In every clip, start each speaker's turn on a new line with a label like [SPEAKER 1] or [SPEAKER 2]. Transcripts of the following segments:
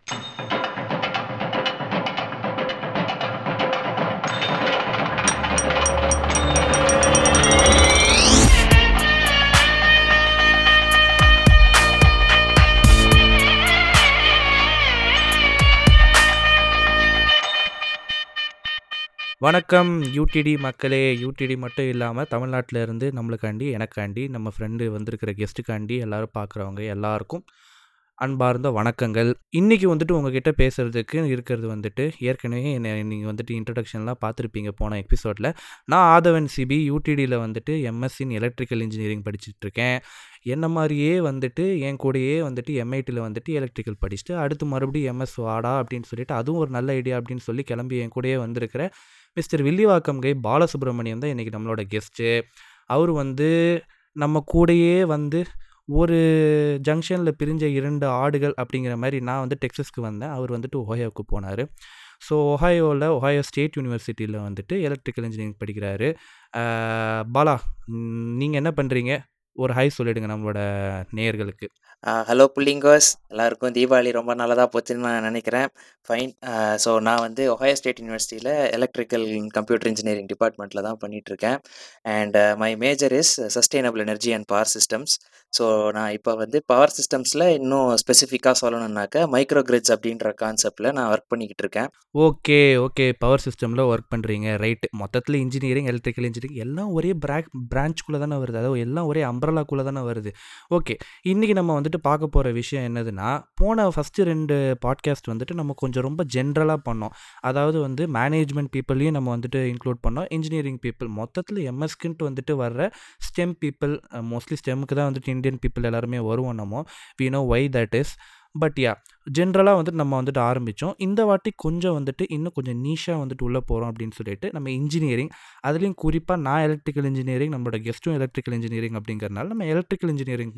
[SPEAKER 1] வணக்கம் யூடிடி மக்களே! யூடிடி மட்டும் இல்லாம தமிழ்நாட்டுல இருந்து நம்மளுக்காண்டி, எனக்காண்டி, நம்ம ஃப்ரெண்டு வந்திருக்கிற கெஸ்ட்டுக்காண்டி எல்லாரும் பார்க்குறவங்க எல்லாருக்கும் அன்பார்ந்த வணக்கங்கள். இன்னைக்கு வந்துட்டு உங்ககிட்ட பேசுறதுக்கு இருக்கிறது வந்துட்டு, ஏற்கனவே என்ன நீங்க வந்துட்டு இன்ட்ரோடக்ஷன்லாம் பார்த்துருப்பீங்க போன எபிசோட்ல. நான் ஆதவன் சிபி யூடிடில வந்துட்டு எம்எஸ்சி இன் எலக்ட்ரிக்கல் இன்ஜினியரிங் படிச்சுட்ருக்கேன். என்ன மாரியே வந்துட்டு என் கூடயே வந்துட்டு எம்ஐடில வந்துட்டு எலக்ட்ரிக்கல் படிச்சுட்டு, அடுத்து மறுபடியும் எம்எஸ் வாடா அப்படின்னு சொல்லிட்டு, அதுவும் ஒரு நல்ல ஐடியா அப்படின்னு சொல்லி கிளம்பி என் கூடயே வந்திருக்கிற மிஸ்டர் வில்லிவாக்கம் கை பாலசுப்ரமணியம் தான் இன்னைக்கு நம்மளோட கெஸ்ட்டு. அவரு வந்து நம்ம கூடயே வந்து ஒரு ஜங்ஷன்ல பிரிஞ்ச 2 ஆடுகள் அப்படிங்கிற மாரி நான் வந்து டெக்சாஸ்க்கு வந்தேன். அவர் வந்துட்டு ஒஹாயோவுக்கு போனாரு. ஸோ ஒஹாயோல ஒஹாயோ ஸ்டேட் யூனிவர்சிட்டில வந்துட்டு எலக்ட்ரிக்கல் இன்ஜினியரிங் படிக்கிறாரு. ஆ பாலா ம் நீங்க என்ன பண்றீங்க? ஒரு ஹாய் சொல்லிடுங்க நம்மளோட நேயர்களுக்கு.
[SPEAKER 2] ஆ ஹலோ புல்லிங்கோஸ் எல்லாருக்கும் தீபாவளி ரொம்ப நல்லதா போச்சுன்னு நான் நினைக்கிறேன். ஃபைன். ஆ ஸோ நான் வந்து ஒஹாயோ ஸ்டேட் யூனிவர்சிட்டியில எலக்ட்ரிக்கல் கம்ப்யூட்டர் இன்ஜினியரிங் டிபார்ட்மெண்ட்ல தான் பண்ணிட்டுருக்கேன். And my major is sustainable energy and power systems. So நான் இப்போ வந்து பவர் சிஸ்டம்ஸ்ல இன்னும் ஸ்பெசிஃபிக்கா சொல்லணும்னாக்க மைக்ரோ கிரிட்ஸ் அப்படின்ற கான்செப்ட்ல நான் ஒர்க் பண்ணிக்கிட்டு இருக்கேன்.
[SPEAKER 1] Okay, okay. பவர் சிஸ்டம்ல ஒர்க் பண்றீங்க. ரைட். மொத்தத்துல இன்ஜினியரிங், எலக்ட்ரிக்கல் இன்ஜினியரிங் எல்லாம் ஒரே பிராக் பிரான்ச்க்குள்ள தானே வருது. அதாவது எல்லாம் ஒரே அம்ப்ரெல்லாக்குள்ள தானே வருது. ஓகே. இன்னைக்கு நம்ம வந்துட்டு பார்க்க போற விஷயம் என்னதுன்னா, போன ஃபர்ஸ்ட்டு 2 பாட்காஸ்ட் வந்துட்டு நம்ம கொஞ்சம் ரொம்ப ஜென்ரலா பண்ணோம். அதாவது வந்து மேனேஜ்மென்ட் பீப்பிளையும் நம்ம வந்துட்டு இன்க்ளூட் பண்ணோம். இன்ஜினியரிங் பீப்பிள் மொத்தத்துல எம்எஸ்க்குன்ட்டு வந்துட்டு வர்ற ஸ்டெம் பீப்பிள் அ மோஸ்ட்லி ஸ்டெம்முக்கு தான் வந்துட்டு இந்தியன் பீப்பிள் எல்லாருமே வருவோம் நம்ம. We know why that is. But yeah ஜென்ரலா வந்துட்டு நம்ம வந்துட்டு ஆரம்பிச்சோம். இந்த வாட்டி கொஞ்சம் வந்துட்டு இன்னும் கொஞ்சம் நீஷா வந்துட்டு உள்ள போறோம் அப்படின்னு சொல்லிட்டு, நம்ம இன்ஜினியரிங் அதுலயும் குறிப்பா நான் எலக்ட்ரிக்கல் இன்ஜினியரிங், நம்மளோட கெஸ்ட்டும் எலக்ட்ரிக்கல் இன்ஜினியரிங் அப்படிங்கிறனால, நம்ம எலக்ட்ரிக்கல் இன்ஜினியரிங்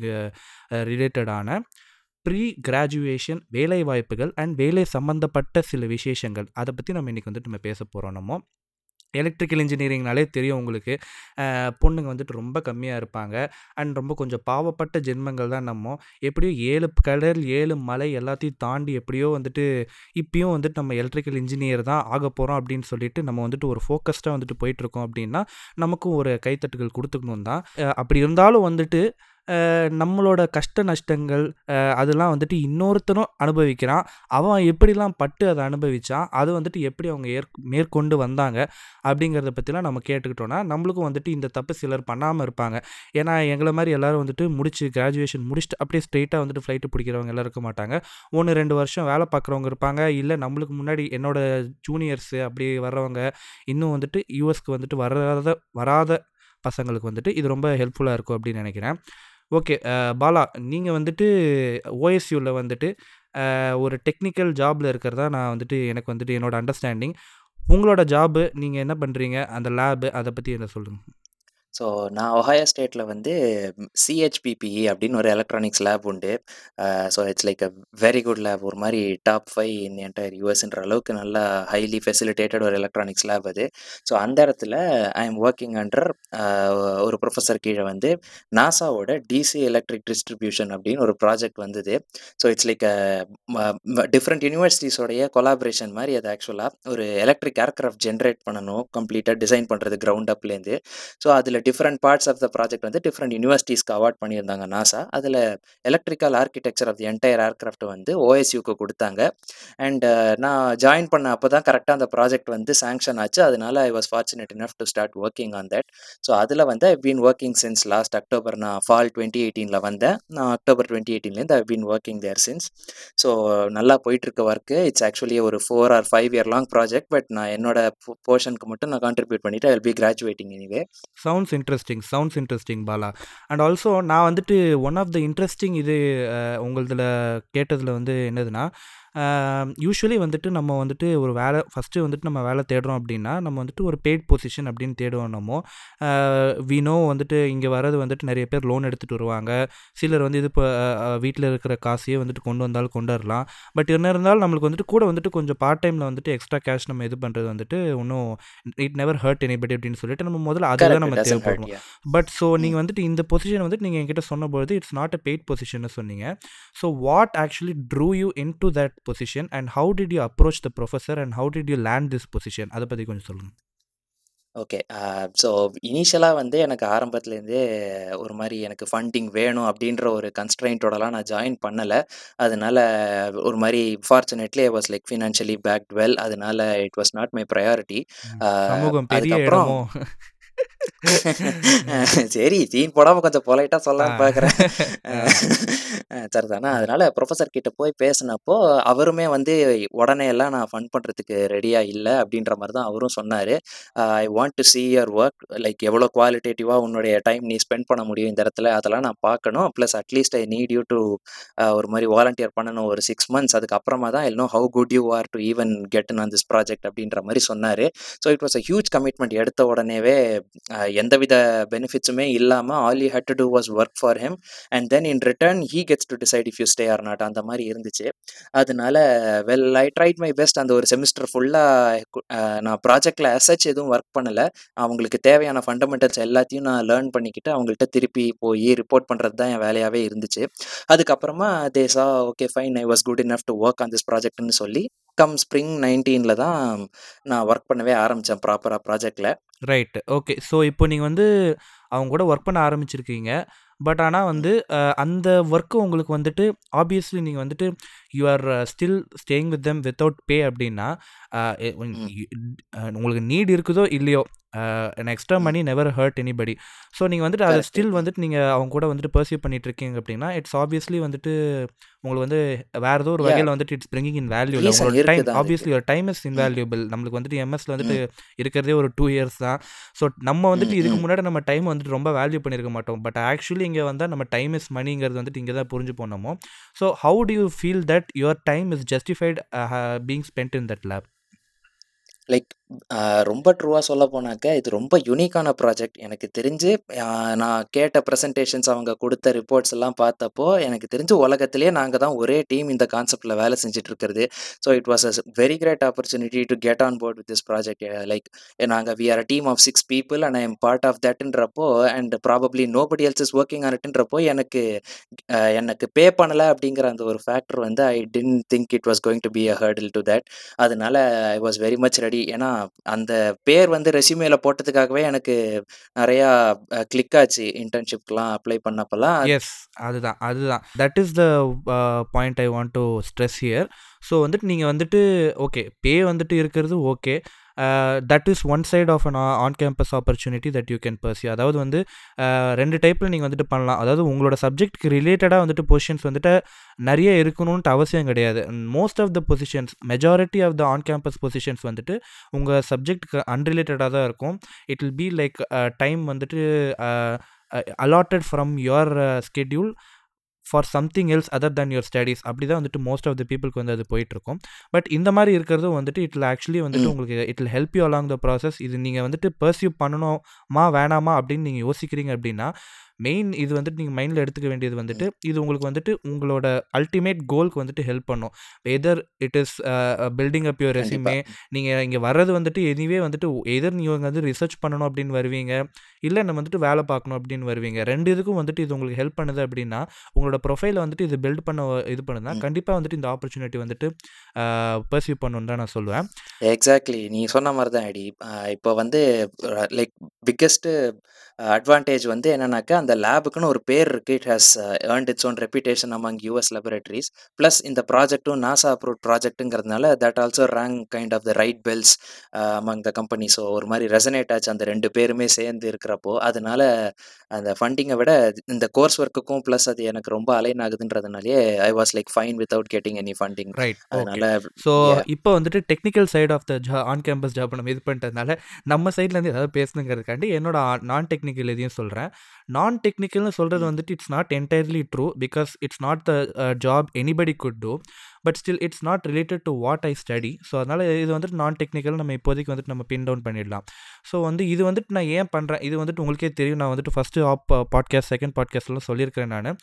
[SPEAKER 1] அ ரிலேட்டடான ப்ரீ கிராஜுவேஷன் வேலை வாய்ப்புகள் அண்ட் வேலை சம்மந்தப்பட்ட சில விசேஷங்கள். அத பத்தி நம்ம இன்னைக்கு வந்துட்டு நம்ம பேச போறோம் நம்ம. எலக்ட்ரிக்கல் இன்ஜினியரிங்னாலே தெரியும் உங்களுக்கு. அ பொண்ணுங்க வந்துட்டு ரொம்ப கம்மியா இருப்பாங்க. அண்ட் ரொம்ப கொஞ்சம் பாவப்பட்ட ஜென்மங்கள் தான் நம்ம. எப்படியோ 7 கடல், 7 மலை எல்லாத்தையும் தாண்டி எப்படியோ வந்துட்டு இப்பயும் வந்துட்டு நம்ம எலக்ட்ரிக்கல் இன்ஜினியர் தான் ஆகப்போறோம் அப்படின்னு சொல்லிட்டு, நம்ம வந்துட்டு ஒரு ஃபோக்கஸ்டா வந்துட்டு போயிட்டுருக்கோம் அப்படின்னா, நமக்கும் ஒரு கைத்தட்டுகள் குடுத்துக்கணும் தான். அ அப்படி இருந்தாலும் வந்துட்டு, அ நம்மளோட கஷ்ட நஷ்டங்கள் அ அதெல்லாம் வந்துட்டு இன்னொருத்தனும் அனுபவிக்கிறான். அவன் எப்படிலாம் பட்டு அத அனுபவிச்சான், அது வந்துட்டு எப்படி அவங்க ஏற் மேற்கொண்டு வந்தாங்க அப்படிங்கிறத பத்திலாம் நம்ம கேட்டுக்கிட்டோம்னா, நம்மளுக்கும் வந்துட்டு இந்த தப்பு சிலர் பண்ணாம இருப்பாங்க. ஏன்னா எங்கள மாரி எல்லாரும் வந்துட்டு முடிச்சு கிராஜுவேஷன் முடிச்சுட்டு அப்படியே ஸ்ட்ரெயிட்டா வந்துட்டு ஃப்ளைட் பிடிக்கிறவங்க எல்லாம் இருக்க மாட்டாங்க. 1, 2 வருஷம் வேலை பார்க்குறவங்க இருப்பாங்க. இல்ல நம்மளுக்கு முன்னாடி என்னோட ஜூனியர்ஸ் அப்படி வர்றவங்க, இன்னும் வந்துட்டு யுஎஸ்க்கு வந்துட்டு வராத வராத பசங்களுக்கு வந்துட்டு இது ரொம்ப ஹெல்ப்ஃபுல்லா இருக்கும் அப்படின்னு நினைக்கிறேன். ஓகே. அ பாலா நீங்க வந்துட்டு ஓஎஸ்யூல வந்துட்டு அ ஒரு டெக்னிக்கல் ஜாப்ல இருக்கிறதா நான் வந்துட்டு எனக்கு வந்துட்டு என்னோட அண்டர்ஸ்டாண்டிங். உங்களோட ஜாபு, நீங்க என்ன பண்றீங்க? அந்த லேபு அத பத்தி என்ன சொல்லுங்க?
[SPEAKER 2] ஸோ நான் ஒஹாயோ ஸ்டேட்ல வந்து சிஹெச்பிபிஇ அப்படின்னு ஒரு எலக்ட்ரானிக்ஸ் லேப் உண்டு. Uh so it's like a very good lab. ஒரு மாரி டாப் 5 இன் என்டயர் யுஎஸ்ன்ற அளவுக்கு நல்லா ஹைலி ஃபெசிலிட்டேட்டட் ஒரு எலக்ட்ரானிக்ஸ் லேப் அது. ஸோ அந்த இடத்துல ஐ அம் வொர்க்கிங் அண்டர் அ ஒரு புரொஃபசர் கீழ வந்து நாசாவோட டிசி எலக்ட்ரிக் டிஸ்ட்ரிபியூஷன் அப்படின்னு ஒரு ப்ராஜெக்ட் வந்தது. ஸோ இட்ஸ் லைக் அ ம ம டிஃபரெண்ட் யூனிவர்சிட்டீஸோடைய கொலாபரேஷன் மாரி அது ஆக்சுவலா. ஒரு எலக்ட்ரிக் ஏர்கிராஃப்ட் ஜெனரேட் பண்ணணும். கம்ப்ளீட்டா டிசைன் பண்றது கிரவுண்ட் அப்லேருந்து. ஸோ அதுல different parts of the project வந்து டிஃபரெண்ட் யூனிவர்சிட்டீஸ்க்கு அவார்ட் பண்ணியிருந்தாங்க நாசா. அதுல electrical architecture of the entire aircraft வந்து ஓஎஸ்யூக்கு குடுத்தாங்க. அண்ட் நான் ஜாயின் பண்ண அப்ப தான் கரெக்ட்டா அந்த ப்ராஜெக்ட் வந்து சாங்ஷன் ஆச்சு. அதனால I was fortunate enough to start working on that. So அதுல வந்து I have been working since last October நான் ஃபால் 2018ல வந்தேன். நான் அக்டோபர் 2018லேருந்து I have been working there since. So நல்லா போயிட்டுருக்க ஒர்க்கு. இட்ஸ் ஆக்சுவலி ஒரு 4 or 5 year long project. But நான் என்னோட போ போர்ஷனுக்கு மட்டும் நான் கான்ட்ரிபியூட் பண்ணிட்டு I will be graduating anyway.
[SPEAKER 1] Sounds interesting sounds interesting Bala. And also நான் வந்துட்டு ஒன் ஆஃப் த இன்ட்ரஸ்டிங் இது அ உங்களதுல கேட்டதுல வந்து என்னதுன்னா, அ யூசுவலி வந்துட்டு நம்ம வந்துட்டு ஒரு வேலை ஃபர்ஸ்ட்டு வந்துட்டு நம்ம வேலை தேடுறோம் அப்படின்னா, நம்ம வந்துட்டு ஒரு பெய்ட் பொசிஷன் அப்படின்னு தேடுவோம் நம்ம. அ வி நோ வந்துட்டு இங்க வர்றது வந்துட்டு நெறைய பேர் லோன் எடுத்துட்டு வருவாங்க. சிலர் வந்து இது இப்ப அ வீட்ல இருக்கிற காசையே வந்துட்டு கொண்டு வந்தாலும் கொண்டு வரலாம். பட் என்ன இருந்தாலும் நம்மளுக்கு வந்துட்டு கூட வந்துட்டு கொஞ்சம் பார்ட் டைம்ல வந்துட்டு எக்ஸ்ட்ரா கேஷ் நம்ம இது பண்றது வந்துட்டு ஒண்ணும் இட் நெவர் ஹர்ட் எனிபடி அப்படின்னு சொல்லிட்டு நம்ம முதல்ல அதுதான்
[SPEAKER 2] கரெக்ட்.
[SPEAKER 1] நம்ம
[SPEAKER 2] டசன்ட் ஹர்ட்.
[SPEAKER 1] தேவைப்படுவோம்.
[SPEAKER 2] யாஹ்!
[SPEAKER 1] But so
[SPEAKER 2] hmm.
[SPEAKER 1] நீங்க வந்துட்டு இந்த பொசிஷன் வந்துட்டு நீங்க என்கிட்ட சொன்னபொழுது, இட்ஸ் நாட் அ பெய்ட் பொசிஷன்னு சொன்னீங்க. So what actually drew you into that position and how did you approach the professor and how did you land this position அதை பற்றி கொஞ்சம் சொல்லுங்கள்
[SPEAKER 2] ஓகே. அ ஸோ இனிஷியலா வந்து எனக்கு ஆரம்பத்துலேருந்தே ஒரு மாரி எனக்கு ஃபண்டிங் வேணும் அப்டின்ற ஒரு கன்ஸ்ட்ரெயின்ட்டோடலாம் நான் ஜாயின் பண்ணல. அதனால ஒரு மாரி fortunately I was like financially backed well. அதனால it was not my priority.
[SPEAKER 1] Hmm.
[SPEAKER 2] Uh
[SPEAKER 1] சமூகம் பெரிய
[SPEAKER 2] அதுக்கப்புறம்
[SPEAKER 1] இடமோ?
[SPEAKER 2] சரி சீன் போடாம கொஞ்சம் பொலைட்டா
[SPEAKER 1] ஆ.
[SPEAKER 2] சொல்லலான்னு பார்க்குறேன். அ
[SPEAKER 1] ஆ.
[SPEAKER 2] அ சரிதானா?
[SPEAKER 1] ம்.
[SPEAKER 2] அதனால ப்ரொஃபசர் கிட்ட போய் பேசுனப்போ, அவருமே வந்து உடனே எல்லாம் நான் ஃபண்ட் பண்றதுக்கு ரெடியா இல்ல அப்டின்ற மாரி தான் அவரும் சொன்னாரு. I want to see your work like எவ்வளோ குவாலிட்டேட்டிவா உன்னுடைய டைம் நீ ஸ்பெண்ட் பண்ண முடியும் இந்த இடத்துல, அதெல்லாம் நான் பார்க்கணும். Plus at least I need you to uh ஒரு மாரி வாலண்டியர் பண்ணணும் ஒரு 6 மந்த்ஸ். அதுக்கப்புறமா தான் I will know how good you are to even get in on this project அப்டின்ற மாரி சொன்னாரு. So it was a huge commitment எடுத்த உடனேவே அ எந்தவித பெனிஃபிட்ஸுமே இல்லாம all you had to do was work for him and then in return he gets to decide if you stay R not அந்த மாரி இருந்துச்சு. அதனால well I tried my best அந்த ஒரு செமஸ்டர் ஃபுல்லா கு அ நான் ப்ராஜெக்ட்ல ஆஸ் சச் எதுவும் ஒர்க் பண்ணல. அவங்களுக்கு தேவையான ஃபண்டமெண்டல்ஸ் எல்லாத்தையும் நான் லேர்ன் பண்ணிக்கிட்டு, அவங்கள்ட்ட திருப்பி போயி ரிப்போர்ட் பண்றது தான் என் வேலையாவே இருந்துச்சு. அதுக்கப்புறமா they saw okay fine I was good enough to work on this ப்ராஜெக்ட்ன்னு சொல்லி, கம் ஸ்ப்ரிங் 19ல தான் நான் ஒர்க் பண்ணவே ஆரம்பிச்சேன் ப்ராப்பரா ப்ராஜெக்ட்ல.
[SPEAKER 1] ரைட். ஓகே. ஸோ இப்போ நீங்க வந்து அவங்க கூட ஒர்க் பண்ண ஆரம்பிச்சிருக்கீங்க. பட் ஆனா
[SPEAKER 2] ம்.
[SPEAKER 1] வந்து அ அந்த ஒர்க் உங்களுக்கு வந்துட்டு ஆப்வியஸ்லி நீங்க வந்துட்டு you are still staying with them without pay அப்டின்னா, அ எ உன்
[SPEAKER 2] ம்.
[SPEAKER 1] இ அ உங்களுக்கு நீட் இருக்குதோ இல்லையோ, uh an extra
[SPEAKER 2] hmm.
[SPEAKER 1] Money never hurt anybody. So நீங்க வந்துட்டு அத
[SPEAKER 2] கரெக்ட்டு.
[SPEAKER 1] ஸ்டில்
[SPEAKER 2] ம்.
[SPEAKER 1] வந்துட்டு நீங்க அவங்க கூட வந்துட்டு பர்ஸ்யூ பண்ணிட்டு இருக்கீங்க அப்டின்னா, இட்ஸ் ஆப்வியஸ்லி வந்துட்டு உங்களுக்கு வந்து வேற ஏதோ ஒரு
[SPEAKER 2] யாஹ்!
[SPEAKER 1] வகையில வந்துட்டு இட்ஸ் பிரிங்கிங் இன் வேல்யூ இல்ல.
[SPEAKER 2] ரீசன்
[SPEAKER 1] உங்களோட
[SPEAKER 2] இருக்கு
[SPEAKER 1] டைம்
[SPEAKER 2] தான் அதுக்கு.
[SPEAKER 1] Obviously your time is
[SPEAKER 2] hmm.
[SPEAKER 1] Invaluable. நம்மளுக்கு வந்துட்டு எம்எஸ்ல வந்துட்டு
[SPEAKER 2] ம்.
[SPEAKER 1] இருக்கிறதே ஒரு 2 இயர்ஸ் தான். ஸோ நம்ம
[SPEAKER 2] ம்.
[SPEAKER 1] வந்துட்டு இதுக்கு
[SPEAKER 2] ம்.
[SPEAKER 1] முன்னாடி நம்ம டைம் வந்துட்டு ரொம்ப வேல்யூ பண்ணியிருக்க மாட்டோம். பட் ஆக்சுவலி இங்க வந்தா நம்ம டைம் இஸ் மனிங்கிறது வந்துட்டு இங்க தான் புரிஞ்சுப்போம் நம்ம. So how do you feel that your time is justified uh uh being spent in that lab?
[SPEAKER 2] Like uh ரொம்ப ட்ரூவா சொல்லப்போனாக்க, இது ரொம்ப யூனிக்கான ப்ராஜெக்ட். எனக்கு தெரிஞ்சு அ நான் கேட்ட பிரசன்டேஷன்ஸ் அவங்க குடுத்த ரிப்போர்ட்ஸ் எல்லாம் பார்த்தப்போ, எனக்கு தெரிஞ்சு உலகத்திலேயே நாங்க தான் ஒரே டீம் இந்த கான்செப்ட்ல வேலை செஞ்சுட்டு இருக்கிறது. So it was a very great opportunity to get on board with this project. Like நாங்க we are a team of 6 people and I am part of தட்ன்றப்போ and probably nobody else is working on இட்ன்றப்போ எனக்கு அ எனக்கு பே பண்ணல அப்படிங்கிற அந்த ஒரு ஃபேக்டர் வந்து I didn't think it was going to be a hurdle to that. அதனால I was very much ready. ஏன்னா அந்த பேர் வந்து ரெஸ்யூமேல போட்டதுக்காகவே எனக்கு நெறையா அ கிளிக் ஆச்சு. இன்டர்ன்ஷிப்க்குலாம் அப்ளை பண்ணப்பலாம்.
[SPEAKER 1] எஸ். அதுதான், அதுதான். That is the uh point I want to stress here. So வந்துட்டு நீங்க வந்துட்டு ஓகே பே வந்துட்டு இருக்கிறது okay. Uh that is one side of an on campus opportunity that you can pursue. அதாவது வந்து அ 2 டைப்ல நீங்க வந்துட்டு பண்ணலாம். அதாவது உங்களோட சப்ஜெக்ட்க்கு ரிலேட்டடா வந்துட்டு பொசிஷன்ஸ் வந்துட்டு நெறைய இருக்கணுன்ட்டு அவசியம் கிடையாது. Most of the positions majority of the on campus positions வந்துட்டு உங்க சப்ஜெக்ட்க்கு அன்ரிலேட்டடா தான் இருக்கும். It will be like a time வந்துட்டு uh uh allotted from your schedule for something else other than your studies. அப்படி தான் வந்துட்டு மோஸ்ட் ஆஃப் த பீப்பிள்க்கு வந்து அது போயிட்டுருக்கும். பட் இந்த மாரி இருக்கிறதும் வந்துட்டு இட் வில் ஆக்சுவலி வந்துட்டு
[SPEAKER 2] ம்.
[SPEAKER 1] உங்களுக்கு it will help you along the process. இது நீங்க வந்துட்டு பர்ஸ்யூ பண்ணணுமா, வேணாமா அப்படின்னு நீங்க யோசிக்கிறீங்க அப்படின்னா, மெயின் இது வந்துட்டு நீங்க மைண்ட்ல எடுத்துக்க வேண்டியது வந்துட்டு,
[SPEAKER 2] ம்.
[SPEAKER 1] இது உங்களுக்கு வந்துட்டு உங்களோட அல்டிமேட் கோல்க்கு வந்துட்டு ஹெல்ப் பண்ணும். Either it is a building up your
[SPEAKER 2] கண்டிப்பா.
[SPEAKER 1] ரெஸ்யூமே நீங்க இங்க வர்றது வந்துட்டு எனிவே வந்துட்டு எய்தர் நீங்க வந்து ரிசர்ச் பண்ணணும் அப்படின்னு வருவீங்க. இல்ல நம்ம வந்துட்டு வேலை பார்க்கணும் அப்படின்னு வருவீங்க. 2 இதுக்கும் வந்துட்டு இது உங்களுக்கு ஹெல்ப் பண்ணுது அப்படின்னா, உங்களோட ப்ரொஃபைல வந்துட்டு இது பில்ட் பண்ண இது பண்ணுதுன்னா,
[SPEAKER 2] ம்.
[SPEAKER 1] கண்டிப்பா வந்துட்டு இந்த ஆப்பர்ச்சுனிட்டி வந்துட்டு அ பர்ஸ்யூ பண்ணணும்னு தான் நான் சொல்லுவேன்.
[SPEAKER 2] எக்ஸாக்ட்லி. நீங்க சொன்ன மாரி தான் ஐடி. அ இப்போ வந்து லைக் பிக்கெஸ்ட் அட்வான்டேஜ் வந்து என்னன்னாக்கா, அந்த லேபுக்குன்னு ஒரு பேர் இருக்கு. It has earned its own reputation among US laboratories. Plus இந்த ப்ராஜெக்ட்டும் நாசா அப்ரூவ்ட் ப்ராஜெக்ட்ங்கிறதுனால that also rang kind of the right bells uh among the company. So ஒரு மாரி ரெசனேட் ஆச்சு அந்த 2 பேருமே சேர்ந்து இருக்கிறப்போ. அதனால அந்த ஃபண்டிங்க விட இந்த கோர்ஸ் ஒர்க்குக்கும் பிளஸ் அது எனக்கு ரொம்ப அலைன் ஆகுதுன்றதுனாலயே I was like fine without getting any funding.
[SPEAKER 1] Right. Okay.
[SPEAKER 2] அதனால
[SPEAKER 1] ஸோ
[SPEAKER 2] யாஹ்!
[SPEAKER 1] இப்போ வந்துட்டு டெக்னிக்கல் சைட் ஆஃப் த ஜா ஆன் கேம்பஸ் ஜாப் நம்ம இது பண்ணிட்டதுனால, நம்ம சைட்லேருந்து ஏதாவது பேசணுங்கிறதுக்காண்டி என்னோட நான் டெக்னிக்கல் இதையும் சொல்றேன். நான் டெக்னிக்கல்னு சொல்றது
[SPEAKER 2] ம்.
[SPEAKER 1] வந்துட்டு it's not entirely true. Because it's not the uh job anybody good to. But still it's not related to what I study. So அதனால இது வந்துட்டு நான் டெக்னிக்கல் நம்ம இப்போதைக்கு வந்துட்டு நம்ம பின் டவுன் பண்ணிடலாம். ஸோ வந்து இது வந்துட்டு நான் ஏன் பண்றேன்? இது வந்துட்டு உங்களுக்கே தெரியும். நான் வந்துட்டு ஃபர்ஸ்ட்டு ஆப் பாட்காஸ்ட், செகண்ட் பாட்காஸ்ட்லாம் சொல்லியிருக்கிறேன் நானு.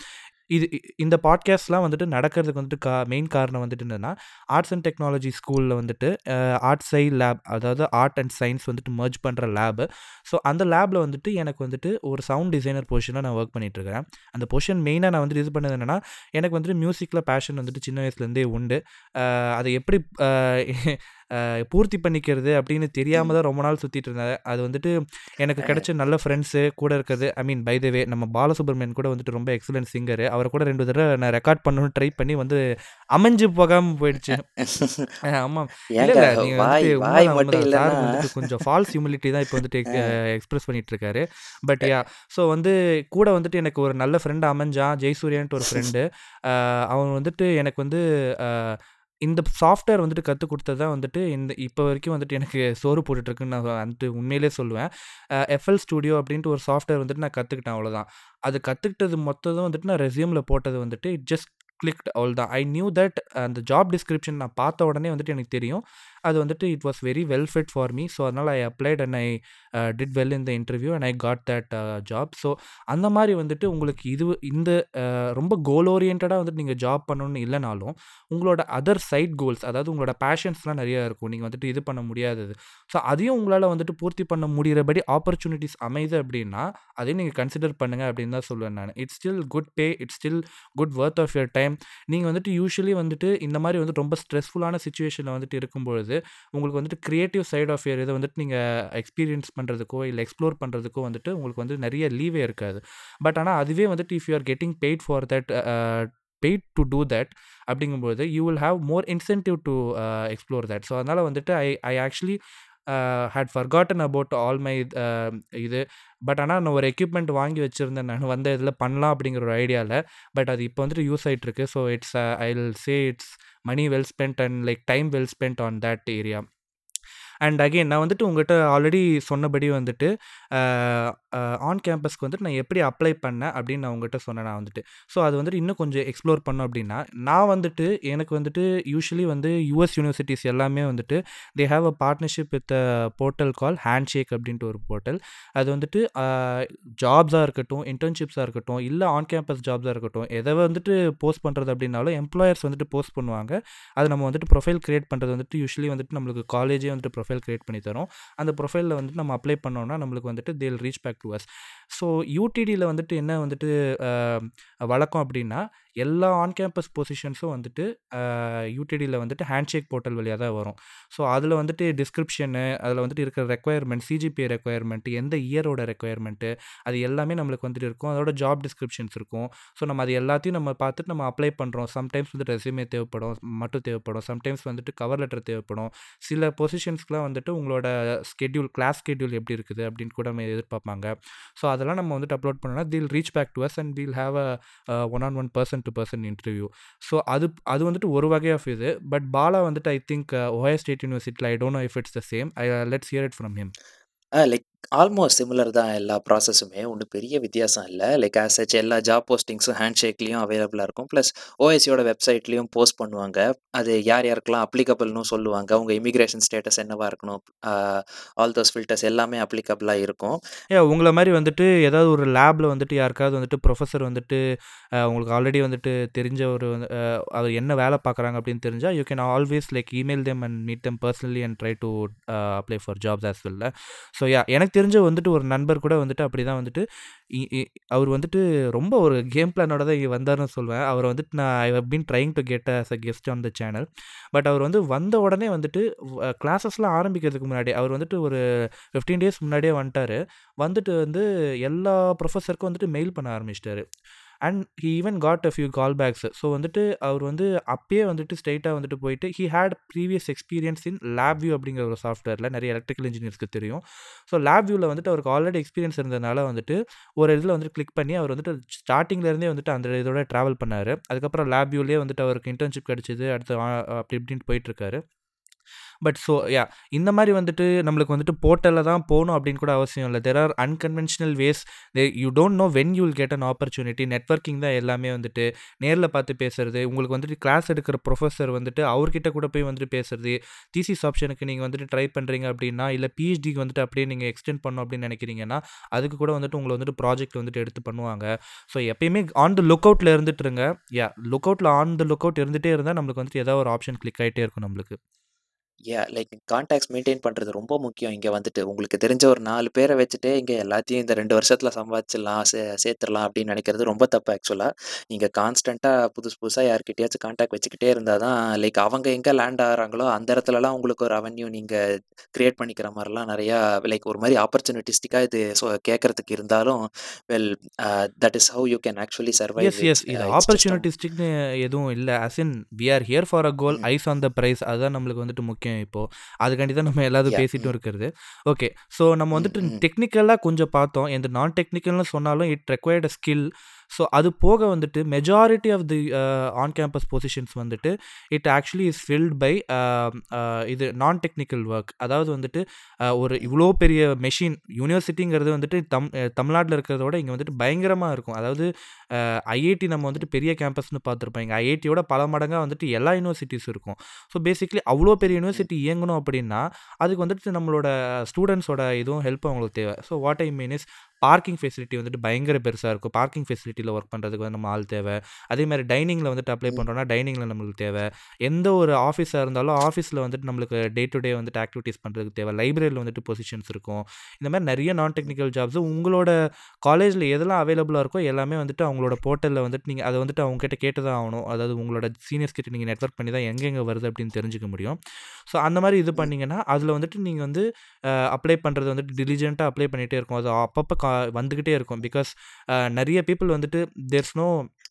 [SPEAKER 1] இது இ இந்த பாட்காஸ்ட்லாம் வந்துட்டு நடக்கிறதுக்கு வந்துட்டு கா மெயின் காரணம் வந்துட்டு என்னன்னா, ஆர்ட்ஸ் அண்ட் டெக்னாலஜி ஸ்கூல்ல வந்துட்டு அ ஆர்ட் சை லேப் அதாவது ஆர்ட் அண்ட் சயின்ஸ் வந்துட்டு மெர்ஜ் பண்ற லேபு. ஸோ அந்த லேப்ல வந்துட்டு எனக்கு வந்துட்டு ஒரு சவுண்ட் டிசைனர் பொசிஷன்ல நான் ஒர்க் பண்ணிட்டுருக்கிறேன். அந்த பொசிஷன் மெயினா நான் வந்துட்டு இது பண்ணது என்னன்னா, எனக்கு வந்துட்டு மியூசிக்ல பேஷன் வந்துட்டு சின்ன வயசுலேருந்தே உண்டு. அ அத எப்படி அ அ பூர்த்தி பண்ணிக்கிறது அப்படின்னு தெரியாம
[SPEAKER 2] ம்.
[SPEAKER 1] தான் ரொம்ப நாள் சுத்திட்டு இருந்தேன். அது வந்துட்டு எனக்கு
[SPEAKER 2] அ.
[SPEAKER 1] கிடைச்ச நல்ல ஃப்ரெண்ட்ஸு கூட இருக்கிறது ஐ மீன் பை த வே நம்ம பாலசுப்ரமணியன் கூட வந்துட்டு ரொம்ப எக்ஸலன்ட் சிங்கரு. அவர கூட 2 தடவ நான் ரெக்கார்ட் பண்ணணும்னு ட்ரை பண்ணி வந்து அமைஞ்சு போகாம போயிடுச்சு. அ ஆமா. இல்ல,
[SPEAKER 2] ஏங்க
[SPEAKER 1] இல்ல. நீங்க
[SPEAKER 2] வாய்
[SPEAKER 1] வந்துட்டு
[SPEAKER 2] வாய்
[SPEAKER 1] உண்மதான்,
[SPEAKER 2] மட்டும்
[SPEAKER 1] உண்மதான்.
[SPEAKER 2] இல்லன்னா
[SPEAKER 1] சார் வந்துட்டு கொஞ்சம் ஃபால்ஸ் ஹியூமிலிட்டி தான் இப்ப வந்துட்டு
[SPEAKER 2] அ.
[SPEAKER 1] எ எக்ஸ்பிரஸ் பண்ணிட்டு இருக்காரு. But
[SPEAKER 2] a.
[SPEAKER 1] யாஹ்! ஸோ வந்து கூட வந்துட்டு எனக்கு ஒரு நல்ல ஃப்ரெண்ட் அமைஞ்சான். ஜெயசூர்யான்ட்டு ஒரு ஃப்ரெண்டு. அ அவன் வந்துட்டு எனக்கு வந்து அ இந்த சாஃப்ட்வேர் வந்துட்டு கத்துக் குடுத்தது தான் வந்துட்டு இந்த இப்ப வரைக்கும் வந்துட்டு எனக்கு சோறு போட்டுட்டு இருக்குன்னு நான் வந்துட்டு உண்மையிலேயே சொல்லுவேன். அ எஃப்எல் ஸ்டுடியோ அப்படின்ட்டு ஒரு சாஃப்ட்வேர் வந்துட்டு நான் கத்துக்கிட்டேன் அவ்வளோதான். அது கத்துக்கிட்டது மொத்ததும் வந்துட்டு நான் ரெஸ்யூம்ல போட்டது வந்துட்டு இட் ஜஸ்ட் கிளிக்ட் அவ்வளோதான். ஐ நியூ தட் அந்த ஜாப் டிஸ்கிரிப்ஷன் நான் பார்த்த உடனே வந்துட்டு எனக்கு தெரியும். அது வந்துட்டு it was very well fit for me. So அதனால I applied and I uh did well in the interview and I got that uh job. So அந்த மாரி வந்துட்டு உங்களுக்கு இது இந்த அ ரொம்ப கோல் ஓரியன்டடா வந்துட்டு நீங்க ஜாப் பண்ணணும்னு இல்லனாலும், உங்களோட அதர் சைட் கோல்ஸ் அதாவது உங்களோட பேஷன்ஸ்லாம் நெறைய இருக்கும். நீங்க வந்துட்டு இது பண்ண முடியாதது. ஸோ அதையும் உங்களால வந்துட்டு பூர்த்தி பண்ண முடியிறபடி ஆப்பர்ச்சுனிட்டீஸ் அமையுது அப்படின்னா, அதையும் நீங்க கன்சிடர் பண்ணுங்க அப்படின்னு தான் சொல்லுவேன் நானு. It's still good pay. It's still good worth of your time. நீங்க வந்துட்டு யூசுவலி வந்துட்டு இந்த மாரி வந்து ரொம்ப ஸ்ட்ரெஸ்ஃபுல்லான சிச்சுவேஷன்ல வந்துட்டு இருக்கும்பொழுது, உங்களுக்கு வந்துட்டு கிரியேட்டிவ் சைட் ஆஃப் யுவர் இத வந்துட்டு நீங்க எக்ஸ்பீரியன்ஸ் பண்றதுக்கோ, இல்ல எக்ஸ்ப்ளோர் பண்றதுக்கோ வந்துட்டு உங்களுக்கு வந்து நெறைய லீவே இருக்காது. பட் ஆனா அதுவே வந்துட்டு if you are getting paid for that uh paid to do that அப்படிங்கும்போது, you will have more incentive to uh explore that. So அதனால வந்துட்டு I I actually uh had forgotten about all my uh இது. But ஆனா நான் ஒரு equipment வாங்கி வச்சிருந்தேன் நானு. வந்த இதில பண்ணலாம் அப்படிங்கிற ஒரு ஐடியால. பட் அது இப்ப வந்துட்டு யூஸ் ஆயிட்டு இருக்கு. So it's uh I will say it's money well spent and like time well spent on that area. And again நான் வந்துட்டு உங்கட்ட ஆல்ரெடி சொன்னபடி வந்துட்டு, அ அ ஆன் கேம்பஸ்க்கு வந்துட்டு நான் எப்படி அப்ளை பண்ணேன் அப்படின்னு நான் உங்கட்ட சொன்னேன் நான் வந்துட்டு. ஸோ அது வந்துட்டு இன்னும் கொஞ்சம் எக்ஸ்ப்ளோர் பண்ணோம் அப்படின்னா, நான் வந்துட்டு எனக்கு வந்துட்டு யூசுவலி வந்து யுஎஸ் யூனிவர்சிட்டீஸ் எல்லாமே வந்துட்டு they have a partnership with a portal call Handshake அப்படின்ட்டு ஒரு போர்ட்டல். அது வந்துட்டு அ ஜாப்ஸா இருக்கட்டும், இன்டர்ன்ஷிப்ஸா இருக்கட்டும், இல்ல ஆன் கேம்பஸ் ஜாப்ஸா இருக்கட்டும், எத வந்துட்டு போஸ்ட் பண்றது அப்படின்னாலும் எம்ப்ளாயர்ஸ் வந்துட்டு போஸ்ட் பண்ணுவாங்க. அது நம்ம வந்துட்டு ப்ரொஃபைல் கிரியேட் பண்றது வந்துட்டு யூசுவலி வந்துட்டு நம்மளுக்கு காலேஜே வந்துட்டு ப்ரொஃபைல் கிரியேட் பண்ணி தரும். அந்த ப்ரொஃபைல்ல வந்துட்டு நம்ம அப்ளை பண்ணோம்னா, நம்மளுக்கு வந்துட்டு they will reach back to us. So யூடிடில வந்துட்டு என்ன வந்துட்டு அ வழக்கம் அப்படின்னா, எல்லா ஆன் கேம்பஸ் பொசிஷன்ஸும் வந்துட்டு அ யூடிடில வந்துட்டு ஹேண்ட்ஷேக் போர்ட்டல் வழியா தான் வரும். ஸோ அதில வந்துட்டு டிஸ்கிரிப்ஷனு, அதில வந்துட்டு இருக்கிற ரெக்வயர்மெண்ட், சிஜிபிஏ ரெக்வயர்மெண்ட், எந்த இயரோட ரெக்வயர்மெண்ட் அது எல்லாமே நம்மளுக்கு வந்துட்டு இருக்கும். அதோட ஜாப் டிஸ்கிரிப்ஷன்ஸ் இருக்கும். ஸோ நம்ம அது எல்லாத்தையும் நம்ம பார்த்துட்டு நம்ம அப்ளை பண்றோம். சம்டைம்ஸ் வந்து ரெஸ்யூமே தேவைப்படும் மட்டும் தேவைப்படும். சம்டைம்ஸ் வந்துட்டு கவர் லெட்டர் தேவைப்படும். சில பொசிஷன்ஸ்க்குலாம் வந்துட்டு உங்களோட ஸ்கெட்யூல் கிளாஸ் ஸ்கெட்யூல் எப்படி இருக்குது அப்படின்னு கூட நம்ம எதிர்பார்ப்பாங்க. ஸோ அதெல்லாம் நம்ம வந்துட்டு அப்லோட் பண்ணோம்னா, they will reach back to us and we will have a one on one person to person interview. So அது அது வந்துட்டு ஒரு வகை ஆஃப் இது. பட் பாலா வந்துட்டு ஐ திங்க் ஒஹாயோ ஸ்டேட் யூனிவர்சிட்டில I don't know if it's the same. I let's hear it from him.
[SPEAKER 2] Ah like almost similar தான் எல்லா ப்ராசஸுமே. ஒண்ணும் பெரிய வித்தியாசம் இல்ல. லைக் ஆஸ் சச் எல்லா ஜாப் போஸ்டிங்ஸும் ஹேண்ட்ஷேக்லயும் அவைலபிளா இருக்கும். பிளஸ் ஓஎஸ்சியோட வெப்சைட்லயும் போஸ்ட் பண்ணுவாங்க. அது யார் யாருக்கெல்லாம் அப்ளிகபிள்னும் சொல்லுவாங்க. உங்க இமிகிரேஷன் ஸ்டேட்டஸ் என்னவா இருக்கணும். ஆ ஆல் தோஸ் ஃபில்டர்ஸ் எல்லாமே அப்ளிகபிளா இருக்கும்.
[SPEAKER 1] ஏன் உங்கள மாரி வந்துட்டு ஏதாவது ஒரு லேப்ல வந்துட்டு யாருக்காவது வந்துட்டு ப்ரொஃபசர் வந்துட்டு அ உங்களுக்கு ஆல்ரெடி வந்துட்டு தெரிஞ்ச ஒரு அ அவர் என்ன வேலை பார்க்குறாங்க அப்படின்னு தெரிஞ்சா, you can always like email them and meet them personally and try to uh apply for jobs as வெல்ல. So yeah! எனக்கு தெரிஞ்ச வந்துட்டு ஒரு நண்பர் கூட வந்துட்டு அப்படிதான் வந்துட்டு இ இ அவர் வந்துட்டு ரொம்ப ஒரு கேம் பிளானோட தான் இங்க வந்தாருன்னு சொல்லுவேன். அவர வந்துட்டு நான் I have been trying to get as a guest on the channel. But அவர் வந்து வந்த உடனே வந்துட்டு வ கிளாஸஸ்லாம் ஆரம்பிக்கிறதுக்கு முன்னாடி அவர் வந்துட்டு ஒரு 15 டேஸ் முன்னாடியே வந்துட்டாரு. வந்துட்டு வந்து எல்லா ப்ரொஃபசருக்கும் வந்துட்டு மெயில் பண்ண ஆரம்பிச்சுட்டாரு. And he even got a few call backs. So வந்துட்டு அவர் வந்து அப்பயே வந்துட்டு ஸ்ட்ரெய்ட்டா வந்துட்டு போயிட்டு he had previous experience in LabVIEW அப்படிங்கிற ஒரு சாஃப்ட்வேர்ல நெறைய எலக்ட்ரிக்கல் இன்ஜினியர்ஸ்க்கு தெரியும். ஸோ லேப்வியூல வந்துட்டு அவருக்கு ஆல்ரெடி எக்ஸ்பீரியன்ஸ் இருந்ததுனால வந்துட்டு ஒரு இதில வந்துட்டு கிளிக் பண்ணி அவர் வந்துட்டு ஸ்டார்ட்டிங்ல இருந்தே வந்துட்டு அந்த இதோட ட்ராவல் பண்ணாரு. அதுக்கப்புறம் லேப்வியூலயே வந்துட்டு அவருக்கு இன்டர்ன்ஷிப் கிடைச்சது. அடுத்து அ அப்படி இப்படின்ட்டு போயிட்டுருக்காரு. பட் ஸோ யா இந்த மாதிரி வந்துட்டு நம்மளுக்கு வந்துட்டு போர்ட்டலில் தான் போகணும் அப்படின்னு கூட அவசியம் இல்லை there are unconventional ways you don't know when you will get an opportunity networking தான் எல்லாமே வந்துட்டு நேரில் பார்த்து பேசுறது உங்களுக்கு வந்துட்டு கிளாஸ் எடுக்கிற ப்ரொஃபஸர் வந்துட்டு அவர்கிட்ட கூட போய் வந்துட்டு பேசுறது தீசிஸ் ஆப்ஷனுக்கு நீங்கள் வந்துட்டு ட்ரை பண்ணுறீங்க அப்படின்னா இல்லை பிஹெச்டிக்கு வந்துட்டு அப்படியே நீங்கள் எக்ஸ்டெண்ட் பண்ணணும் அப்படின்னு நினைக்கிறீங்கன்னா அதுக்கு கூட வந்துட்டு உங்களை வந்துட்டு ப்ராஜெக்ட் வந்துட்டு எடுத்து பண்ணுவாங்க ஸோ எப்பயுமே ஆன் த லுக் அவுட்டில் இருந்துட்டு இருங்க யா லுக் அவுட்டில் ஆன் த லுக் அவுட் இருந்துகிட்டே இருந்தால் நம்மளுக்கு வந்துட்டு ஏதாவது ஒரு ஆப்ஷன் கிளிக் ஆகிட்டே இருக்கும் நம்மளுக்கு
[SPEAKER 2] யா லைக் கான்டாக்ட்ஸ் மெயின்டைன் பண்ணுறது ரொம்ப முக்கியம் இங்கே வந்துட்டு உங்களுக்கு தெரிஞ்ச ஒரு நாலு பேரை வச்சுட்டு இங்கே எல்லாத்தையும் இந்த ரெண்டு வருஷத்தில் சம்பாதிச்சிடலாம் சே சேர்த்துடலாம் அப்படின்னு நினைக்கிறது ரொம்ப தப்பு ஆக்சுவலாக நீங்கள் கான்ஸ்டண்ட்டாக புதுசு புதுசாக யார்கிட்டயாச்சும் கான்டாக்ட் வச்சுக்கிட்டே இருந்தால் தான் லைக் அவங்க எங்கே லேண்ட் ஆகிறாங்களோ அந்த இடத்துலலாம் உங்களுக்கு ஒரு அவென்யூ நீங்கள் க்ரியேட் பண்ணிக்கிற மாதிரிலாம் நிறையா லைக் ஒரு மாதிரி ஆப்பர்ச்சுனிட்டிஸ்டிக்காக இது ஸோ கேட்குறதுக்கு இருந்தாலும் well that is how you can actually survive
[SPEAKER 1] yes yes இது ஆப்பர்ச்சுனிட்டிஸ்டிக்னு எதுவும் இல்லை as in we are here for a goal eyes on the prize அதுதான் நம்மளுக்கு வந்துட்டு முக்கியம் இப்போது அதுக்காண்டி தான் நம்ம எல்லாரும்
[SPEAKER 2] Yeah.
[SPEAKER 1] பேசிட்டும் இருக்கிறது ஓகே ஸோ நம்ம
[SPEAKER 2] ம்,
[SPEAKER 1] வந்துட்டு
[SPEAKER 2] ம்.
[SPEAKER 1] டெக்னிக்கலாக கொஞ்சம் பார்த்தோம் இந்த நான் டெக்னிக்கல்னு சொன்னாலும் it required a skill so அது போக வந்துட்டு majority of the on campus positions வந்துட்டு it actually is filled by இது நான் டெக்னிக்கல் ஒர்க் அதாவது வந்துட்டு uh, ஒரு இவ்வளோ பெரிய மெஷின் யூனிவர்சிட்டிங்கிறது வந்துட்டு தம் தமிழ்நாட்டில் இருக்கிறத விட இங்கே வந்துட்டு பயங்கரமாக இருக்கும் அதாவது ஐஐடி நம்ம வந்துட்டு பெரிய கேம்பஸ்னு பார்த்துருப்போம் இங்கே ஐஐடியோட பல மடங்காக வந்துட்டு எல்லா யூனிவர்சிட்டிஸ் இருக்கும் ஸோ பேசிக்லி அவ்வளோ பெரிய யூனிவர்சிட்டி இயங்கணும் அப்படின்னா அதுக்கு வந்துட்டு நம்மளோட ஸ்டூடெண்ட்ஸோட இதுவும் ஹெல்ப் அவங்களுக்கு தேவை so what I mean is parking facility வந்துட்டு பயங்கர பெருசாக இருக்கும் பார்க்கிங் ஃபெசிலிட்டியில் ஒர்க் பண்ணுறதுக்கு வந்து நம்ம ஆள் தேவை அதே மாதிரி டைனிங்கில் வந்துட்டு அப்ளை
[SPEAKER 2] ம்.
[SPEAKER 1] பண்ணுறோன்னா டைனிங்கில் நம்மளுக்கு தேவை எந்த ஒரு ஆஃபீஸாக இருந்தாலும் ஆஃபீஸில் வந்துட்டு நம்மளுக்கு டே டு டே வந்துட்டு ஆக்டிவிட்டீஸ் பண்ணுறதுக்கு தேவை லைப்ரரியில் வந்துட்டு பொசிஷன்ஸ் இருக்கும் இந்த மாதிரி நிறைய நான் டெக்னிக்கல் ஜாப்ஸ் உங்களோட காலேஜில் எதெல்லாம் அவைலபிளாக இருக்கோ எல்லாமே வந்துட்டு அவங்களோட போர்ட்டலில் வந்துட்டு நீங்கள் அதை வந்துட்டு அவங்க கிட்ட கேட்டு தான் ஆகணும் அதாவது உங்களோட சீனியர்ஸ் கிட்ட நீங்கள் நெட்வொர்க் பண்ணி தான் எங்கெங்கே வருது அப்படின்னு தெரிஞ்சுக்க முடியும் ஸோ அந்த மாதிரி இது
[SPEAKER 2] ம்.
[SPEAKER 1] பண்ணிங்கன்னா அதில் வந்துட்டு நீங்கள் வந்து அப்ளை பண்ணுறது வந்துட்டு டிலிஜென்ட்டாக அப்ளை பண்ணிகிட்டே இருக்கும் அது அப்பப்போ கா வந்துக்கிட்டே இருக்கும் பிகாஸ் நிறைய பீப்புள் வந்துட்டு தேர்ஸ் நோ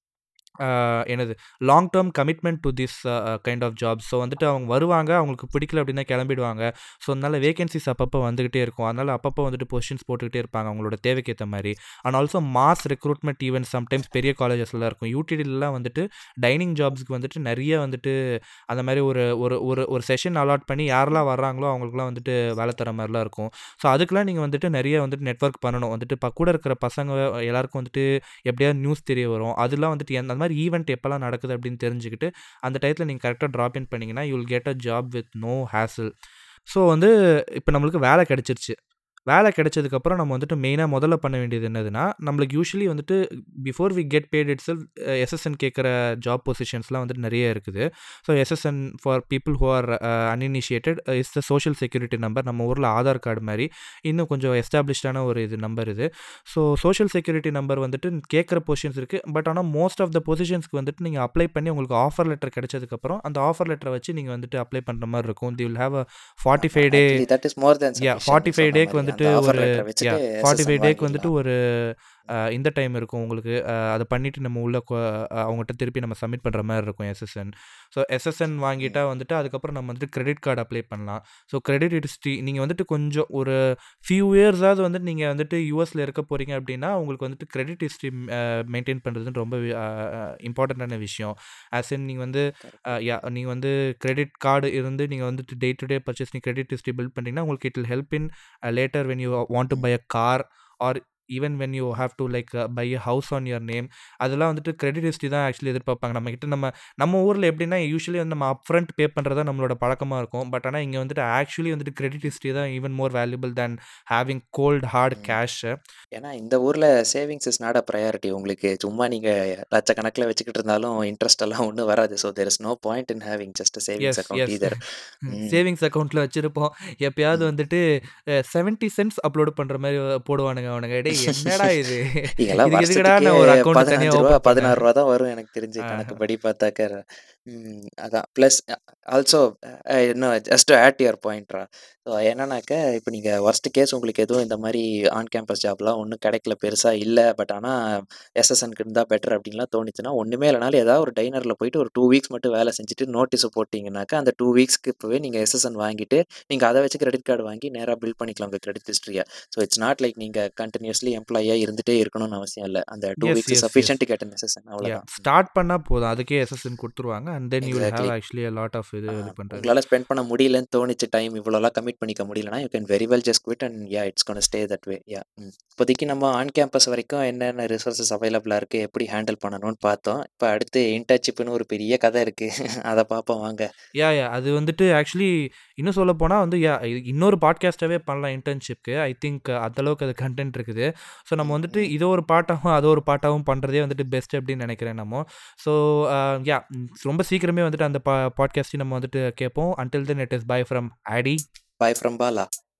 [SPEAKER 1] என்னது long term commitment to this kind of jobs so வந்துட்டு அவங்க வருவாங்க அவங்களுக்கு பிடிக்கல அப்படின்னா கிளம்பிடுவாங்க ஸோ அதனால வேகன்சிஸ் அப்பப்போ வந்துக்கிட்டே இருக்கும் அதனால் அப்பப்போ வந்துட்டு பொசிஷன்ஸ் போட்டுக்கிட்டே இருப்பாங்க அவங்களோட தேவைக்கு ஏற்ற மாதிரி and also mass recruitment event sometimes பெரிய காலேஜஸ்லாம் இருக்கும் யூடிடிலாம் வந்துட்டு டைனிங் ஜாப்ஸ்க்கு வந்துட்டு நிறைய வந்துட்டு அந்த மாதிரி ஒரு ஒரு ஒரு ஒரு செஷன் அலாட் பண்ணி யாரெல்லாம் வர்றாங்களோ அவங்களுக்குலாம் வந்துட்டு வேலை தர மாதிரிலாம் இருக்கும் ஸோ அதுக்கெலாம் நீங்கள் வந்துட்டு நிறைய வந்துட்டு நெட்வொர்க் பண்ணணும் வந்துட்டு இப்போ கூட இருக்கிற பசங்க எல்லாருக்கும் வந்துட்டு எப்படியாவது நியூஸ் தெரிய வரும் அதெல்லாம் வந்துட்டு எந்த- அந்த மாதிரி ஈவெண்ட் எப்போல்லாம் நடக்குது அப்படின்னு தெரிஞ்சுக்கிட்டு அந்த டயத்தில் நீங்கள் கரெக்டாக ட்ராப் இன் பண்ணிங்கன்னா you will get a job with no hassle so வந்து இப்போ நம்மளுக்கு வேலை கிடச்சிருச்சு வேலை கிடைச்சதுக்கப்புறம் நம்ம வந்துட்டு மெயினாக முதல்ல பண்ண வேண்டியது என்னதுன்னா நம்மளுக்கு யூஸ்வலி வந்துட்டு before we get paid itself SSN கேட்குற ஜாப் பொசிஷன்ஸ்லாம் வந்துட்டு நிறைய இருக்குது so SSN for people who are uninitiated is the social security number நம்ம ஊரில் ஆதார் கார்டு மாதிரி இன்னும் கொஞ்சம் எஸ்டாப்ளிஷ்டான ஒரு இது நம்பர் இது ஸோ சோஷியல் செக்யூரிட்டி நம்பர் வந்துட்டு கேட்குற பொசிஷன்ஸ் இருக்குது பட் ஆனால் மோஸ்ட் ஆஃப் த பொசிஷன்ஸ்க்கு வந்துட்டு நீங்கள் அப்ளை பண்ணி உங்களுக்கு ஆஃபர் லெட்டர் கிடைச்சதுக்கப்புறம் அந்த ஆஃபர் லெட்டரை வச்சு நீங்கள் வந்துட்டு அப்ளை பண்ணுற மாதிரி இருக்கும் they will have a forty five day
[SPEAKER 2] actually that is more than
[SPEAKER 1] yeah forty five டேக்கு வந்துட்டு ஒரு யா
[SPEAKER 2] வச்சுட்டு
[SPEAKER 1] ஃபார்ட்டி ஃபைவ்
[SPEAKER 2] SSN
[SPEAKER 1] டேக்கு வந்துட்டு
[SPEAKER 2] வாங்கிடலாம்
[SPEAKER 1] ஒரு அஹ், இந்த டைம் இருக்கும் உங்களுக்கு அஹ், அதை பண்ணிவிட்டு நம்ம உள்ள கொ- அஹ், அவங்ககிட்ட திருப்பி நம்ம சப்மிட் பண்ணுற மாதிரி இருக்கும் எஸ்எஸ்என் ஸோ எஸ்எஸ்என் வாங்கிட்டா வந்துட்டு அதுக்கப்புறம் நம்ம வந்துட்டு கிரெடிட் கார்டு அப்ளை பண்ணலாம் ஸோ கிரெடிட் ஹிஸ்ட்ரி நீங்கள் வந்துட்டு கொஞ்சம் ஒரு ஃபியூ இயர்ஸாவது வந்துட்டு நீங்கள் வந்துட்டு யூஎஸில் இருக்க போகிறீங்க அப்படின்னா உங்களுக்கு வந்துட்டு கிரெடிட் ஹிஸ்ட்ரி மெயின்டைன் பண்ணுறதுன்னு ரொம்ப இம்பார்ட்டண்ட்டான விஷயம் ஆஸ் இன் நீங்கள் வந்து
[SPEAKER 2] கரெக்ட்
[SPEAKER 1] யா நீங்கள் வந்து கிரெடிட் கார்டு இருந்து நீங்கள் வந்துட்டு டே டு டே பர்ச்சேஸ் நீங்கள் கிரெடிட் ஹிஸ்ட்ரி பில்ட் பண்ணிங்கன்னா உங்களுக்கு it will help in later when you want to buy a car or even when you have to like buy a house on your name அதெல்லாம் வந்துட்டு credit history தான் actually எதிர்பார்ப்பாங்க நம்ம கிட்ட நம்ம நம்ம ஊரில் எப்படின்னா யூஸ்வலி வந்து நம்ம அப்ஃப்ரண்ட் பே பண்ணுறதா நம்மளோட பழக்கமாக இருக்கும் பட் ஆனால் இங்கே வந்துட்டு ஆக்சுவலி வந்துட்டு கிரெடிட் ஹிஸ்ட்ரி தான் even more valuable than having gold hard cash
[SPEAKER 2] ஏன்னா இந்த ஊர்ல savings is not a priority உங்களுக்கு சும்மா நீங்க லட்சக்கணக்கில் வச்சுக்கிட்டு இருந்தாலும் இன்ட்ரெஸ்ட் எல்லாம் ஒன்றும் வராது so there is no point in having just savings
[SPEAKER 1] எஸ்
[SPEAKER 2] அக்கௌண்ட்
[SPEAKER 1] எஸ்
[SPEAKER 2] ஈதர்
[SPEAKER 1] சேவிங்ஸ் அக்கௌண்ட்டில் வச்சுருப்போம் எப்பயாவது வந்துட்டு செவன்ட்டி சென்ட்ஸ் அப்லோட் பண்ணுற மாதிரி போடுவானுங்க அவனுங்க டேய் என்னடா இது
[SPEAKER 2] இதெல்லாம்
[SPEAKER 1] இதுக்கு எதுக்குடா
[SPEAKER 2] வருஷத்துக்கே
[SPEAKER 1] நான் ஒரு அக்கௌண்ட்
[SPEAKER 2] பதினஞ்சு
[SPEAKER 1] தனியாக
[SPEAKER 2] ரூபா
[SPEAKER 1] ஓப்பன் பண்ணேன்
[SPEAKER 2] பதினாறு ரூபா தான் வரும் எனக்கு தெரிஞ்சு
[SPEAKER 1] ஆஹா.
[SPEAKER 2] கணக்குப்படி பார்த்தாக்க ம், அதான் ப்ளஸ் ஆல்சோ இன்னும் ஜஸ்ட் ஆட் யுவர் பாயிண்ட்ரா ஸோ என்னன்னாக்க இப்போ நீங்கள் ஒர்ஸ்ட் கேஸ் உங்களுக்கு எதுவும் இந்த மாதிரி ஆன் கேம்பஸ் ஜாப்லாம் ஒன்றும் கிடைக்கல பெருசாக இல்லை பட் ஆனால் எஸ்எஸ்என்க்கு இருந்தால் பெட்டர் அப்படின்லாம் தோணுச்சுன்னா ஒன்றுமே இல்லைனாலும் ஏதாவது ஒரு டைனரில் போயிட்டு ஒரு டூ வீக்ஸ் மட்டும் வேலை செஞ்சுட்டு நோட்டீஸ் போட்டிங்கனாக்கா அந்த டூ வீக்ஸ்க்கு இப்போவே நீங்கள் எஸ்எஸ்என் வாங்கிட்டு நீங்கள் அதை வச்சு கிரெடிட் கார்டு வாங்கி நேராக பில் பண்ணிக்கலாம் உங்கள் கிரெடிட் ஹிஸ்ட்ரியை ஸோ இட்ஸ் நாட் லைக் நீங்கள் கண்டினியூஸ்லி கண்டினியூஸ்லி எம்ப்ளாயியா இருந்துட்டே இருக்கணும்னு அவசியம் இல்ல. அந்த 2
[SPEAKER 1] yes,
[SPEAKER 2] weeks
[SPEAKER 1] yes, yes.
[SPEAKER 2] Sufficient to get an SSN
[SPEAKER 1] yeah
[SPEAKER 2] அவ்வளோதான். ம்.
[SPEAKER 1] ஸ்டார்ட் பண்ணா போதும். அதுக்கே எஸ்எஸ்என் குடுத்துருவாங்க. And then you will
[SPEAKER 2] exactly.
[SPEAKER 1] Have actually a lot of இது
[SPEAKER 2] ஆ
[SPEAKER 1] இது பண்றது.
[SPEAKER 2] உங்களால ஸ்பெண்ட் பண்ண முடியலன்னு தோணுச்சு டைம் இவ்வளோலாம் கமிட் பண்ணிக்க முடியலன்னா, you can very well just quit and yeah it's gonna stay that way. Yeah ம். இப்போதைக்கு நம்ம ஆன் கேம்பஸ் வரைக்கும் என்னென்ன ரிசோர்ஸஸ் அவைலபிளா இருக்கு, எப்படி ஹேண்டில் பண்ணணும்னு பார்த்தோம். இப்ப அடுத்து இன்டர்ன்ஷிப்னு ஒரு பெரிய கதை இருக்கு. அத பார்ப்போம் வாங்க.
[SPEAKER 1] யா, யா. அது வந்துட்டு ஆக்சுவலி இன்னும் சொல்லப்போனா வந்து யா இது இன்னொரு பாட்காஸ்ட்டாவே பண்ணலாம் இன்டர்ன்ஷிப்க்கு. ஐ திங்க் அந்த அளவுக்கு அது கன்டென்ட் இருக்குது. ஸோ நம்ம
[SPEAKER 2] ம்,
[SPEAKER 1] வந்துட்டு
[SPEAKER 2] ம்.
[SPEAKER 1] இத ஒரு பார்ட்டாவும், அத ஒரு பார்ட்டாவும் பண்றதே வந்துட்டு பெஸ்ட் அப்படின்னு நெனைக்கிறேன் நம்மோ. ஸோ அ யா ரொம்ப சீக்கிரமே வந்துட்டு அந்த பா பாட்காஸ்ட்டையும் நம்ம வந்துட்டு கேட்போம். Until then it is bye from Aadi.
[SPEAKER 2] Bye from Bala.